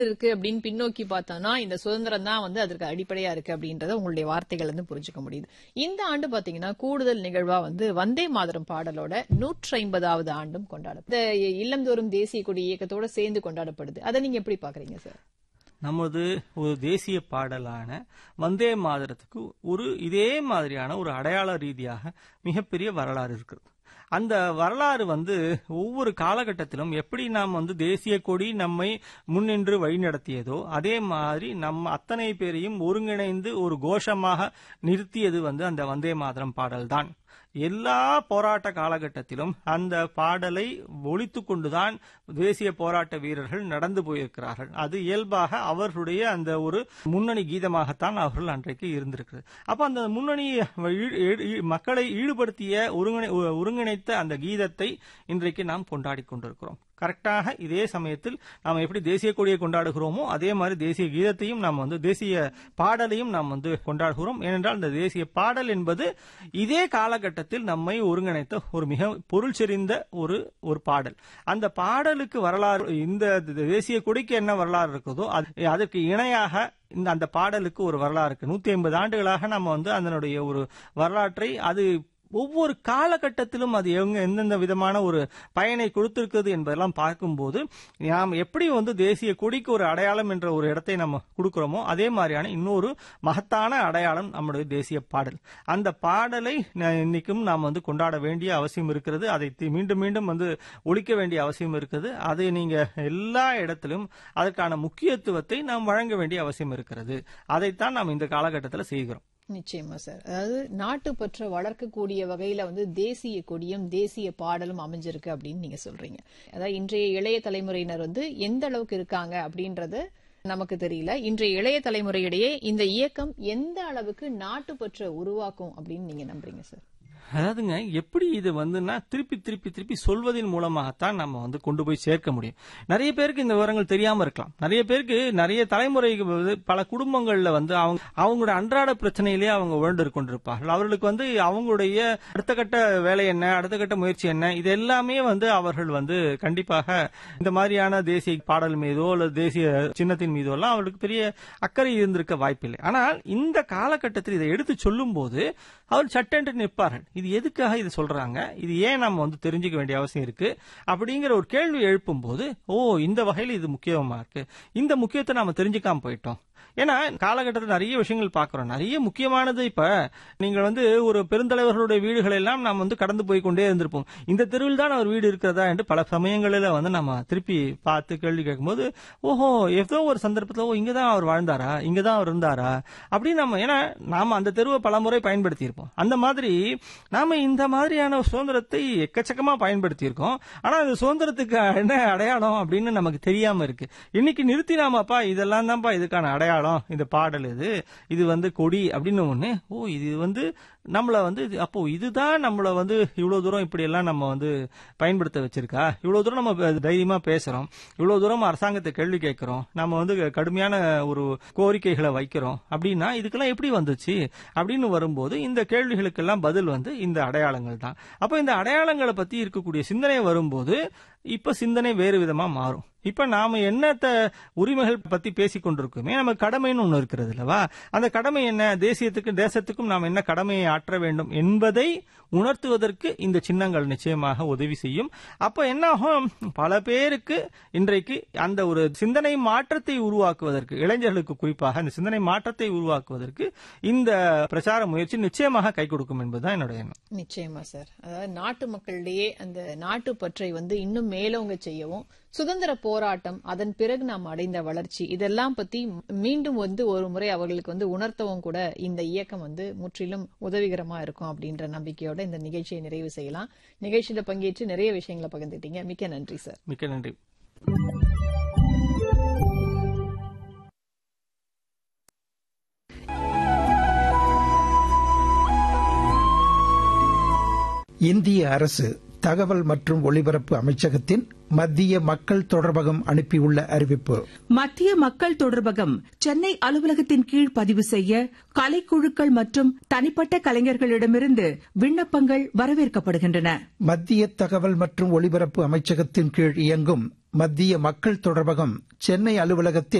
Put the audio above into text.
இருக்கு அப்படின்னு பின்னோக்கி பார்த்தோம்னா இந்த சுதந்திரம் தான் வந்து அதற்கு அடிப்படையா இருக்கு அப்படின்றத உங்களுடைய வார்த்தைகள் இருந்து புரிஞ்சுக்க முடியுது இந்த ஆண்டு பாத்தீங்கன்னா கூடுதல் நிகழ்வா வந்து வந்தே மாதரம் பாடலோட நூற்றி ஐம்பதாவது ஆண்டும் கொண்டாடும் இந்த இல்லந்தோறும் தேசிய கொடி இயக்கத்தோட சேர்ந்து கொண்டாடப்படுது அதை நீங்க எப்படி பாக்குறீங்க சார் நமது ஒரு தேசிய பாடலான வந்தே மாதரத்துக்கு ஒரு இதே மாதிரியான ஒரு அடையாள ரீதியாக மிகப்பெரிய வரலாறு இருக்கிறது அந்த வரலாறு வந்து ஒவ்வொரு காலகட்டத்திலும் எப்படி நாம் வந்து தேசிய கொடி நம்மை முன்னின்று வழிநடத்தியதோ அதே மாதிரி நம்ம அத்தனை பேரையும் ஒருங்கிணைந்து ஒரு கோஷமாக நிறுத்தியது வந்து அந்த வந்தே மாதரம் பாடல்தான் எல்லா போராட்ட காலகட்டத்திலும் அந்த பாடலை ஒழித்து கொண்டுதான் தேசிய போராட்ட வீரர்கள் நடந்து போயிருக்கிறார்கள் அது இயல்பாக அவர்களுடைய அந்த ஒரு முன்னணி கீதமாகத்தான் அவர்கள் அன்றைக்கு இருந்திருக்கிறது அப்ப அந்த முன்னணி மக்களை ஈடுபடுத்திய ஒருங்கிணைத்த அந்த கீதத்தை இன்றைக்கு நாம் கொண்டாடி கொண்டிருக்கிறோம் கரெக்டாக இதே சமயத்தில் நாம் எப்படி தேசிய கொடியை கொண்டாடுகிறோமோ அதே மாதிரி தேசிய கீதத்தையும் நாம் வந்து தேசிய பாடலையும் நாம் வந்து கொண்டாடுகிறோம் ஏனென்றால் இந்த தேசிய பாடல் என்பது இதே காலகட்டத்தில் நம்மை ஒருங்கிணைத்த ஒரு மிக பொருள் செறிந்த ஒரு ஒரு பாடல் அந்த பாடலுக்கு வரலாறு இந்த தேசிய கொடிக்கு என்ன வரலாறு இருக்குதோ அதற்கு இணையாக இந்த அந்த பாடலுக்கு ஒரு வரலாறு இருக்கு நூத்தி ஐம்பது ஆண்டுகளாக நம்ம வந்து அதனுடைய ஒரு வரலாற்றை அது ஒவ்வொரு காலகட்டத்திலும் அது எங்க எந்தெந்த விதமான ஒரு பயனை கொடுத்திருக்கிறது என்பதெல்லாம் பார்க்கும்போது நாம் எப்படி வந்து தேசிய கொடிக்கு ஒரு அடையாளம் என்ற ஒரு இடத்தை நம்ம கொடுக்கிறோமோ அதே மாதிரியான இன்னொரு மகத்தான அடையாளம் நம்முடைய தேசிய பாடல் அந்த பாடலை இன்னைக்கும் நாம் வந்து கொண்டாட வேண்டிய அவசியம் இருக்கிறது அதை மீண்டும் மீண்டும் வந்து ஒழிக்க வேண்டிய அவசியம் இருக்குது அதை நீங்க எல்லா இடத்திலும் அதற்கான முக்கியத்துவத்தை நாம் வழங்க வேண்டிய அவசியம் இருக்கிறது அதைத்தான் நாம் இந்த காலகட்டத்தில் செய்கிறோம் நிச்சயமா சார் அதாவது நாட்டுப்பற்ற வளர்க்கக்கூடிய வகையில வந்து தேசிய கொடியும் தேசிய பாடலும் அமைஞ்சிருக்கு அப்படின்னு நீங்க சொல்றீங்க அதாவது இன்றைய இளைய தலைமுறையினர் வந்து எந்த அளவுக்கு இருக்காங்க அப்படின்றது நமக்கு தெரியல இன்றைய இளைய தலைமுறையிடையே இந்த இயக்கம் எந்த அளவுக்கு நாட்டுப்பற்ற உருவாக்கும் அப்படின்னு நீங்க நம்புறீங்க சார் அதாவதுங்க எப்படி இது வந்துன்னா திருப்பி திருப்பி திருப்பி சொல்வதன் மூலமாகத்தான் நம்ம வந்து கொண்டு போய் சேர்க்க முடியும் நிறைய பேருக்கு இந்த விவரங்கள் தெரியாம இருக்கலாம் நிறைய பேருக்கு நிறைய தலைமுறை பல குடும்பங்கள்ல வந்து அவங்க அவங்களோட அன்றாட பிரச்சனையிலேயே அவங்க உழண்டு கொண்டிருப்பார்கள் அவர்களுக்கு வந்து அவங்களுடைய அடுத்த கட்ட வேலை என்ன அடுத்த கட்ட முயற்சி என்ன இது எல்லாமே வந்து அவர்கள் வந்து கண்டிப்பாக இந்த மாதிரியான தேசிய பாடல் மீதோ அல்லது தேசிய சின்னத்தின் மீதோ எல்லாம் அவர்களுக்கு பெரிய அக்கறை இருந்திருக்க வாய்ப்பில்லை ஆனால் இந்த காலகட்டத்தில் இதை எடுத்து சொல்லும் போது அவர் சட்டென்று நிற்பார்கள் இது எதுக்காக இது சொல்றாங்க இது ஏன் நம்ம வந்து தெரிஞ்சுக்க வேண்டிய அவசியம் இருக்கு அப்படிங்கிற ஒரு கேள்வி எழுப்பும் போது ஓ இந்த வகையில் இது முக்கியமா இருக்கு இந்த முக்கியத்தை நாம தெரிஞ்சுக்காம போயிட்டோம் ஏன்னா காலகட்டத்தில் நிறைய விஷயங்கள் பார்க்கிறோம் நிறைய முக்கியமானது இப்ப நீங்கள் வந்து ஒரு பெருந்தலைவர்களுடைய வீடுகள் எல்லாம் நாம் வந்து கடந்து போய் கொண்டே இருந்திருப்போம் இந்த தெருவில் தான் அவர் வீடு இருக்கிறதா என்று பல சமயங்களில் வந்து நம்ம திருப்பி பார்த்து கேள்வி கேட்கும்போது ஓஹோ ஏதோ ஒரு சந்தர்ப்பத்தில் ஓ இங்கதான் அவர் வாழ்ந்தாரா இங்கதான் அவர் இருந்தாரா அப்படின்னு நம்ம ஏன்னா நாம அந்த தெருவை பலமுறை பயன்படுத்தி இருப்போம் அந்த மாதிரி நாம இந்த மாதிரியான சுதந்திரத்தை எக்கச்சக்கமா பயன்படுத்தி இருக்கோம் ஆனா அந்த சுதந்திரத்துக்கு என்ன அடையாளம் அப்படின்னு நமக்கு தெரியாம இருக்கு இன்னைக்கு நிறுத்தினாமாப்பா இதெல்லாம் தான்ப்பா இதுக்கான அடையாளம் இந்த பாடல் இது இது வந்து கொடி அப்படின்னு ஒண்ணு ஓ இது வந்து நம்மள வந்து அப்போ இதுதான் நம்மள வந்து இவ்வளவு தூரம் இப்படி எல்லாம் நம்ம வந்து பயன்படுத்த வச்சிருக்கா இவ்வளவு தூரம் நம்ம தைரியமா பேசுறோம் இவ்வளவு தூரம் அரசாங்கத்தை கேள்வி கேட்கிறோம் நம்ம வந்து கடுமையான ஒரு கோரிக்கைகளை வைக்கிறோம் அப்படின்னா இதுக்கெல்லாம் எப்படி வந்துச்சு அப்படின்னு வரும்போது இந்த கேள்விகளுக்கெல்லாம் பதில் வந்து இந்த அடையாளங்கள் தான் அப்போ இந்த அடையாளங்களை பத்தி இருக்கக்கூடிய சிந்தனை வரும்போது இப்ப சிந்தனை வேறு விதமா மாறும் இப்ப நாம என்னத்த உரிமைகள் பத்தி பேசிக் கொண்டிருக்கோமே நம்ம கடமைன்னு ஒண்ணு இருக்கிறது இல்லவா அந்த கடமை என்ன தேசியத்துக்கும் தேசத்துக்கும் நாம் என்ன கடமையை ஆற்ற வேண்டும் என்பதை உணர்த்துவதற்கு இந்த சின்னங்கள் நிச்சயமாக உதவி செய்யும் அப்ப என்ன ஆகும் பல பேருக்கு இன்றைக்கு அந்த ஒரு சிந்தனை மாற்றத்தை உருவாக்குவதற்கு இளைஞர்களுக்கு குறிப்பாக அந்த சிந்தனை மாற்றத்தை உருவாக்குவதற்கு இந்த பிரச்சார முயற்சி நிச்சயமாக கை கொடுக்கும் என்பதுதான் என்னுடைய எண்ணம் நிச்சயமா சார் அதாவது நாட்டு மக்களிடையே அந்த நாட்டு பற்றை வந்து இன்னும் மேலோங்க செய்யவும் சுதந்திர போராட்டம் அதன் பிறகு நாம் அடைந்த வளர்ச்சி இதெல்லாம் பத்தி மீண்டும் வந்து ஒரு முறை அவர்களுக்கு வந்து உணர்த்தவும் கூட இந்த இயக்கம் வந்து முற்றிலும் உதவிகரமா இருக்கும் அப்படின்ற நம்பிக்கையோட இந்த நிகழ்ச்சியை நிறைவு செய்யலாம் நிகழ்ச்சியில பங்கேற்று நிறைய விஷயங்களை பகிர்ந்துட்டீங்க மிக்க நன்றி சார் மிக்க நன்றி இந்திய அரசு தகவல் மற்றும் ஒலிபரப்பு அமைச்சகத்தின் மத்திய மக்கள் தொடர்பகம் அனுப்பியுள்ள அறிவிப்பு மத்திய மக்கள் தொடர்பகம் சென்னை அலுவலகத்தின் கீழ் பதிவு செய்ய கலைக்குழுக்கள் மற்றும் தனிப்பட்ட கலைஞர்களிடமிருந்து விண்ணப்பங்கள் வரவேற்கப்படுகின்றன மத்திய தகவல் மற்றும் ஒலிபரப்பு அமைச்சகத்தின் கீழ் இயங்கும் மத்திய மக்கள் தொடர்பகம் சென்னை அலுவலகத்தில்